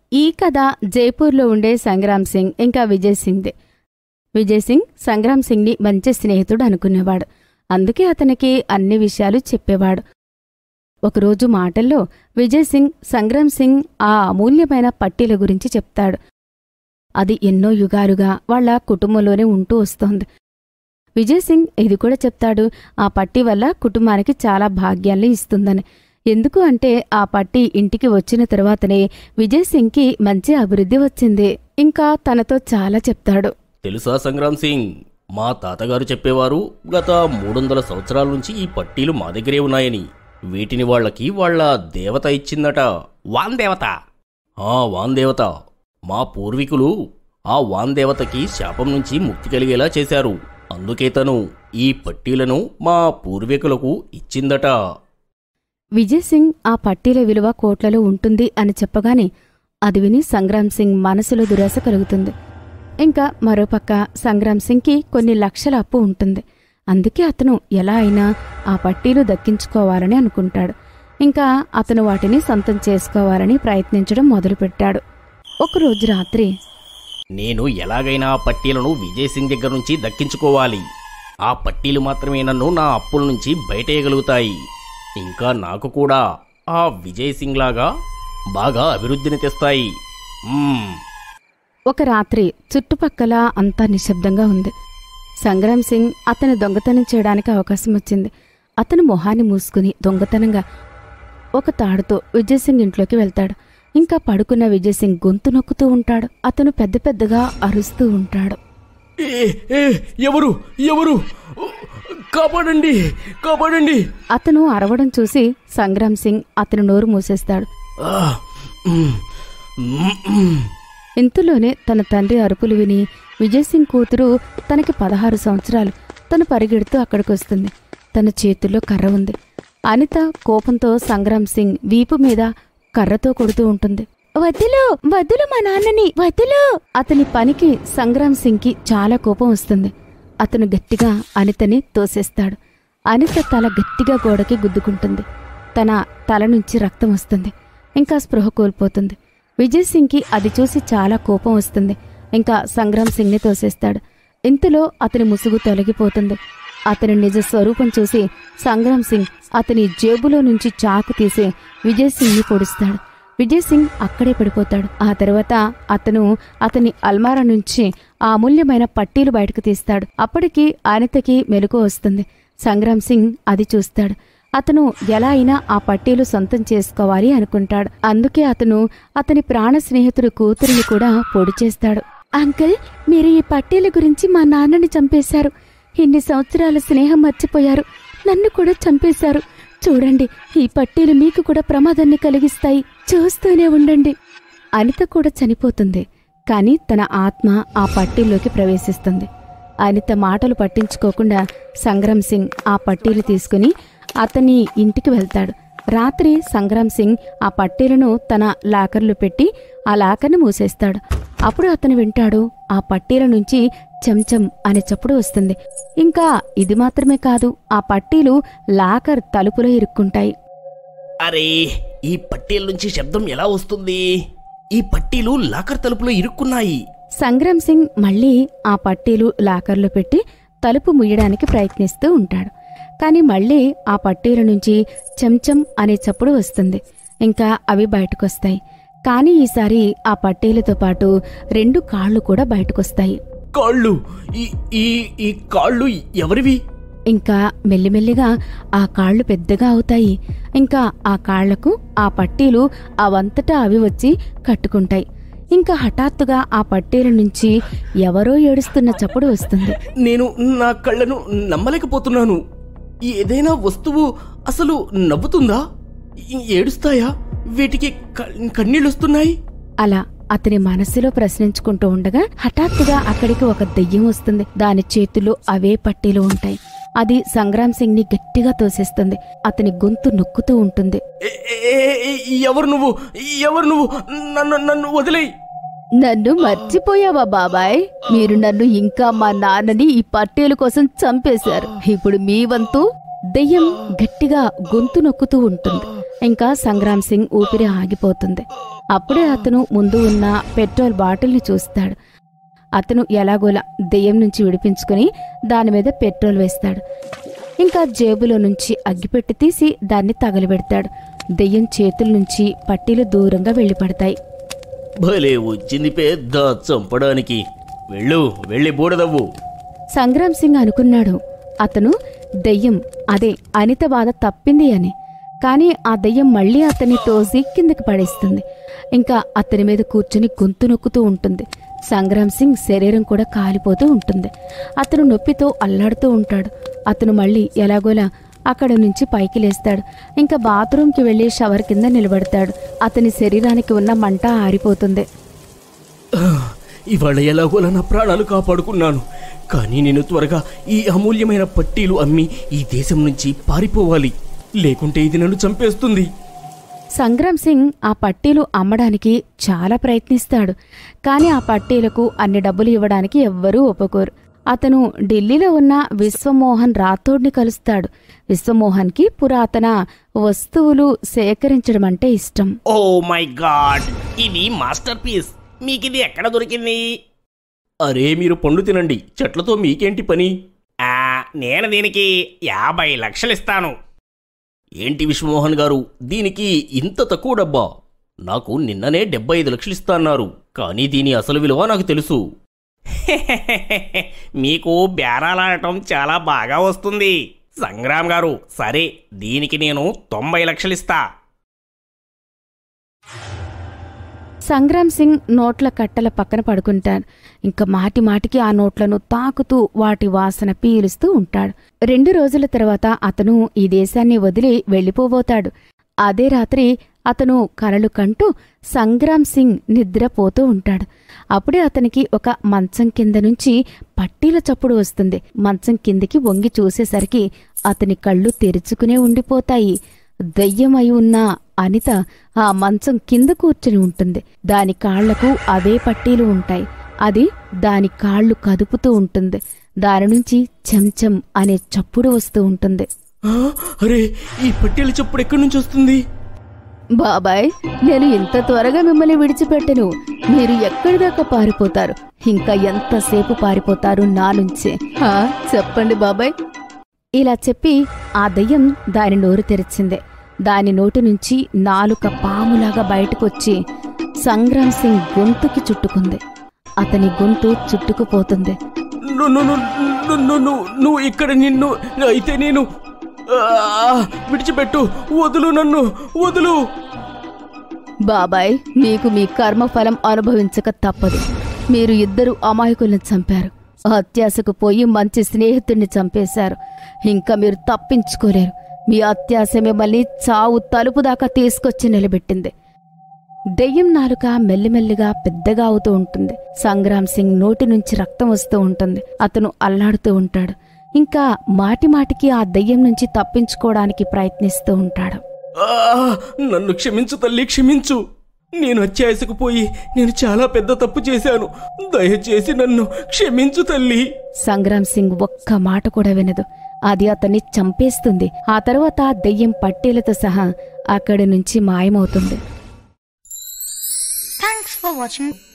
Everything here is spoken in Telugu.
ఈ కథ జైపూర్లో ఉండే సంగ్రామ్ సింగ్ ఇంకా విజయ్ సింగ్దే విజయ్ సింగ్ సంగ్రామ్ సింగ్ని మంచి స్నేహితుడు అనుకునేవాడు అందుకే అతనికి అన్ని విషయాలు చెప్పేవాడు ఒకరోజు మాటల్లో విజయ్ సింగ్ సంగ్రామ్ సింగ్ ఆ అమూల్యమైన పట్టీల గురించి చెప్తాడు అది ఎన్నో యుగాలుగా వాళ్ళ కుటుంబంలోనే ఉంటూ వస్తోంది విజయ్ సింగ్ ఇది కూడా చెప్తాడు ఆ పట్టీ వల్ల కుటుంబానికి చాలా భాగ్యాల్ని ఇస్తుందని ఎందుకు అంటే ఆ పట్టీ ఇంటికి వచ్చిన తర్వాతనే విజయ్ సింగ్కి మంచి అభివృద్ధి వచ్చింది ఇంకా తనతో చాలా చెప్తాడు తెలుసా సంగ్రామ్ సింగ్ మా తాతగారు చెప్పేవారు గత మూడొందల సంవత్సరాల నుంచి ఈ పట్టీలు మా దగ్గరే ఉన్నాయని వీటిని వాళ్ళకి వాళ్ళ దేవత ఇచ్చిందట వాన్ దేవత ఆ వాన్ దేవత మా పూర్వీకులు ఆ వాన్ దేవతకి శాపం నుంచి ముక్తి కలిగేలా చేశారు అందుకే తను ఈ పట్టీలను మా పూర్వీకులకు ఇచ్చిందట విజయ్ సింగ్ ఆ పట్టీల విలువ కోట్లలో ఉంటుంది అని చెప్పగానే అది విని సంగ్రామ్ సింగ్ మనసులో దురాశ కలుగుతుంది ఇంకా మరోపక్క సంగ్రామ్ సింగ్కి కొన్ని లక్షల అప్పు ఉంటుంది అందుకే అతను ఎలా అయినా ఆ పట్టీలు దక్కించుకోవాలని అనుకుంటాడు ఇంకా అతను వాటిని సొంతం చేసుకోవాలని ప్రయత్నించడం మొదలుపెట్టాడు ఒకరోజు రాత్రి నేను ఎలాగైనా ఆ పట్టీలను విజయ్ సింగ్ దగ్గర నుంచి దక్కించుకోవాలి ఆ పట్టీలు మాత్రమే నన్ను నా అప్పుల నుంచి బయటేయగలుగుతాయి ఇంకా నాకు కూడా ఆ విజయ్ సింగ్ లాగా బాగా అభివృద్ధిని తెస్తాయి మ్మ్. ఒక రాత్రి చుట్టుపక్కల అంతా నిశ్శబ్దంగా ఉంది సంగ్రామ్ సింగ్ అతను దొంగతనం చేయడానికి అవకాశం వచ్చింది అతను మొహాన్ని మూసుకుని దొంగతనంగా ఒక తాడుతో విజయ్ సింగ్ ఇంట్లోకి వెళ్తాడు ఇంకా పడుకున్న విజయ్ సింగ్ గొంతు నొక్కుతూ ఉంటాడు అతను పెద్ద పెద్దగా అరుస్తూ ఉంటాడు ఏ ఏ ఎవరు ఎవరు కాపాడండి కాపాడండి అతను అరవడం చూసి సంగ్రామ్ సింగ్ అతను నోరు మూసేస్తాడు ఆ, మ్మ్. మ్మ్, మ్మ్. ఇంతలోనే తన తండ్రి అరుపులు విని విజయ్ సింగ్ కూతురు తనకి పదహారు సంవత్సరాలు తను పరిగెడుతూ అక్కడికి వస్తుంది తన చేతుల్లో కర్ర ఉంది అనిత కోపంతో సంగ్రామ్ సింగ్ వీపు మీద కర్రతో కొడుతూ ఉంటుంది వద్దులు వద్దులు మా నాన్నని వద్దులు అతని పనికి సంగ్రామ్ సింగ్ కి చాలా కోపం వస్తుంది అతను గట్టిగా అనితని తోసేస్తాడు అనిత తల గట్టిగా గోడకి గుద్దుకుంటుంది తన తల నుంచి రక్తం వస్తుంది ఇంకా స్పృహ కోల్పోతుంది విజయ్ సింగ్కి అది చూసి చాలా కోపం వస్తుంది ఇంకా సంగ్రామ్ సింగ్ని తోసేస్తాడు ఇంతలో అతని ముసుగు తొలగిపోతుంది అతని నిజ స్వరూపం చూసి సంగ్రామ్ సింగ్ అతని జేబులో నుంచి చాకు తీసి విజయ్ సింగ్ని పొడుస్తాడు విజయ్ సింగ్ అక్కడే పడిపోతాడు ఆ తర్వాత అతను అతని అల్మారా నుంచి ఆ అమూల్యమైన పట్టీలు బయటకు తీస్తాడు అప్పటికి అనితకి మెలకు వస్తుంది సంగ్రామ్ సింగ్ అది చూస్తాడు అతను ఎలా అయినా ఆ పట్టీలు సొంతం చేసుకోవాలి అనుకుంటాడు అందుకే అతను అతని ప్రాణ స్నేహితుడు కూతురిని కూడా పొడి చేస్తాడు అంకుల్ మీరు ఈ పట్టీల గురించి మా నాన్నని చంపేశారు ఇన్ని సంవత్సరాల స్నేహం మర్చిపోయారు నన్ను కూడా చంపేశారు చూడండి ఈ పట్టీలు మీకు కూడా ప్రమాదాన్ని కలిగిస్తాయి చూస్తూనే ఉండండి అనిత కూడా చనిపోతుంది కానీ తన ఆత్మ ఆ పట్టీల్లోకి ప్రవేశిస్తుంది అనిత మాటలు పట్టించుకోకుండా సంగ్రామ్ సింగ్ ఆ పట్టీలు తీసుకుని అతని ఇంటికి వెళ్తాడు రాత్రి సంగ్రామ్ సింగ్ ఆ పట్టీలను తన లాకర్లో పెట్టి ఆ లాకర్ని మూసేస్తాడు అప్పుడు అతను వింటాడు ఆ పట్టీల నుంచి చెంచం అనే చప్పుడు వస్తుంది ఇంకా ఇది మాత్రమే కాదు ఆ పట్టీలు లాకర్ తలుపులో ఇరుక్కుంటాయి అరే ఈ పట్టీల నుంచి శబ్దం ఎలా వస్తుంది ఈ పట్టీలు లాకర్ తలుపులో ఇరుక్కున్నాయి సంగ్రామ్ సింగ్ మళ్ళీ ఆ పట్టీలు లాకర్లో పెట్టి తలుపు ముయ్యడానికి ప్రయత్నిస్తూ ఉంటాడు కానీ మళ్ళీ ఆ పట్టీల నుంచి చెంచం అనే చప్పుడు వస్తుంది ఇంకా అవి బయటకొస్తాయి కానీ ఈసారి ఆ పట్టీలతో పాటు రెండు కాళ్ళు కూడా బయటకొస్తాయి కాళ్ళు ఈ ఈ ఈ కాళ్ళు ఎవరివి ఇంకా మెల్లిమెల్లిగా ఆ కాళ్ళు పెద్దగా అవుతాయి ఇంకా ఆ కాళ్లకు ఆ పట్టీలు అవంతటా అవి వచ్చి కట్టుకుంటాయి ఇంకా హఠాత్తుగా ఆ పట్టీల నుంచి ఎవరో ఏడుస్తున్న చప్పుడు వస్తుంది నేను నా కళ్ళను నమ్మలేకపోతున్నాను ఏదైనా వస్తువు అసలు నవ్వుతుందా ఈ- ఏడుస్తాయా వీటికి క- కన్నీళ్ళొస్తున్నాయి అలా అతని మనస్సులో ప్రశ్నించుకుంటూ ఉండగా హఠాత్తుగా అక్కడికి ఒక దెయ్యం వస్తుంది దాని చేతుల్లో అవే పట్టీలు ఉంటాయి అది సంగ్రామ్ సింగ్ ని గట్టిగా తోసేస్తుంది అతని గొంతు నొక్కుతూ ఉంటుంది ఏ- ఏ- ఏ- ఎవరు నువ్వు ఎవరు నువ్వు నన్ను నన్ను వదిలేయి నన్ను మర్చిపోయావా బాబాయ్ మీరు నన్ను ఇంకా మా నాన్నని ఈ పట్టేలు కోసం చంపేశారు ఇప్పుడు మీ వంతు దెయ్యం గట్టిగా గొంతు నొక్కుతూ ఉంటుంది ఇంకా సంగ్రామ్ సింగ్ ఊపిరి ఆగిపోతుంది అప్పుడే అతను ముందు ఉన్న పెట్రోల్ బాటిల్ని చూస్తాడు అతను ఎలాగోలా దెయ్యం నుంచి విడిపించుకుని దాని మీద పెట్రోల్ వేస్తాడు ఇంకా జేబులో నుంచి అగ్గిపెట్టి తీసి దాన్ని తగలబెడతాడు దెయ్యం చేతుల నుంచి పట్టీలు దూరంగా వెళ్ళిపడతాయి భలే వచ్చింది పెద్ద చంపడానికి వెళ్ళు వెళ్ళి బూడదవ్వు సంగ్రామ్ సింగ్ అనుకున్నాడు అతను దెయ్యం అదే అనిత బాధ తప్పింది అని కానీ ఆ దెయ్యం మళ్ళీ అతన్ని తోసి కిందకి పడేస్తుంది ఇంకా అతని మీద కూర్చుని గొంతు నొక్కుతూ ఉంటుంది సంగ్రామ్ సింగ్ శరీరం కూడా కాలిపోతూ ఉంటుంది అతను నొప్పితో అల్లాడుతూ ఉంటాడు అతను మళ్ళీ ఎలాగోలా అక్కడ నుంచి పైకి లేస్తాడు ఇంకా బాత్రూంకి వెళ్ళి షవర్ కింద నిలబడతాడు అతని శరీరానికి ఉన్న మంట ఆరిపోతుంది ఇవాళ ఎలాగోలా నా ప్రాణాలు కాపాడుకున్నాను కానీ నేను త్వరగా ఈ అమూల్యమైన పట్టీలు అమ్మి ఈ దేశం నుంచి పారిపోవాలి లేకుంటే ఇది నన్ను చంపేస్తుంది సంగ్రామ్ సింగ్ ఆ పట్టీలు అమ్మడానికి చాలా ప్రయత్నిస్తాడు కానీ ఆ పట్టీలకు అన్ని డబ్బులు ఇవ్వడానికి ఎవ్వరూ ఒప్పుకోరు అతను ఢిల్లీలో ఉన్న విశ్వమోహన్ రాథోడ్ని కలుస్తాడు విశ్వమోహన్కి పురాతన వస్తువులు సేకరించడం అంటే ఇష్టం ఓ మై గాడ్ ఇది మాస్టర్ పీస్ మీకు ఇది ఎక్కడ దొరికింది అరే మీరు పండు తినండి చెట్లతో మీకేంటి పని ఆ నేను దీనికి యాభై లక్షలు ఇస్తాను ఏంటి విశ్వమోహన్ గారు దీనికి ఇంత తక్కువ డబ్బా నాకు నిన్ననే డెబ్బై ఐదు లక్షలు ఇస్తాన్నారు కానీ దీని అసలు విలువ నాకు తెలుసు మీకు బేరాలాడటం చాలా బాగా వస్తుంది సంగ్రామ్ గారు సరే దీనికి నేను తొంభై లక్షలు ఇస్తా సంగ్రామ్ సింగ్ నోట్ల కట్టల పక్కన పడుకుంటాడు ఇంకా మాటి మాటికి ఆ నోట్లను తాకుతూ వాటి వాసన పీలుస్తూ ఉంటాడు రెండు రోజుల తర్వాత అతను ఈ దేశాన్ని వదిలి వెళ్ళిపోబోతాడు అదే రాత్రి అతను కలలు కంటూ సంగ్రామ్ సింగ్ నిద్రపోతూ ఉంటాడు అప్పుడే అతనికి ఒక మంచం కింద నుంచి పట్టీల చప్పుడు వస్తుంది మంచం కిందికి వంగి చూసేసరికి అతని కళ్ళు తెరుచుకునే ఉండిపోతాయి దయ్యమై ఉన్న అనిత ఆ మంచం కింద కూర్చుని ఉంటుంది దాని కాళ్లకు అవే పట్టీలు ఉంటాయి అది దాని కాళ్ళు కదుపుతూ ఉంటుంది దాని నుంచి చెంచం అనే చప్పుడు వస్తూ ఉంటుంది ఆ, అరే ఈ పట్టెల చప్పుడు ఎక్కడి నుంచి వస్తుంది బాబాయ్ నేను ఇంత త్వరగా మిమ్మల్ని విడిచిపెట్టను మీరు ఎక్కడి దాకా పారిపోతారు ఇంకా ఎంతసేపు పారిపోతారు నా నుంచే హా, చెప్పండి బాబాయ్ ఇలా చెప్పి ఆ దయ్యం దాని నోరు తెరిచింది దాని నోటి నుంచి నాలుక పాములాగా బయటకొచ్చి సంగ్రామ్ సింగ్ గొంతుకి చుట్టుకుంది అతని గొంతు చుట్టుకుపోతుంది ను- ను- ను- ను- ను- ను- నువ్వు ఇక్కడ నిన్ను అయితే నేను ఆ, విడిచిపెట్టు వదులు నన్ను వదులు బాబాయ్ మీకు మీ కర్మఫలం అనుభవించక తప్పదు మీరు ఇద్దరు అమాయకులను చంపారు అత్యాశకు పోయి మంచి స్నేహితుడిని చంపేశారు ఇంకా మీరు తప్పించుకోలేరు మీ అత్యాశ మిమ్మల్ని చావు తలుపు దాకా తీసుకొచ్చి నిలబెట్టింది దెయ్యం నాలుక మెల్లిమెల్లిగా పెద్దగా అవుతూ ఉంటుంది సంగ్రామ్ సింగ్ నోటి నుంచి రక్తం వస్తూ ఉంటుంది అతను అల్లాడుతూ ఉంటాడు ఇంకా మాటి మాటికి ఆ దెయ్యం నుంచి తప్పించుకోవడానికి ప్రయత్నిస్తూ ఉంటాడు ఆ, నన్ను క్షమించు తల్లి క్షమించు నేను అత్యాశకు పోయి నేను చాలా పెద్ద తప్పు చేశాను దయచేసి నన్ను క్షమించు తల్లి సంగ్రామ్ సింగ్ ఒక్క మాట కూడా వినదు అది అతన్ని చంపేస్తుంది ఆ తర్వాత దెయ్యం పట్టేలతో సహా అక్కడి నుంచి మాయమవుతుంది Thanks for watching.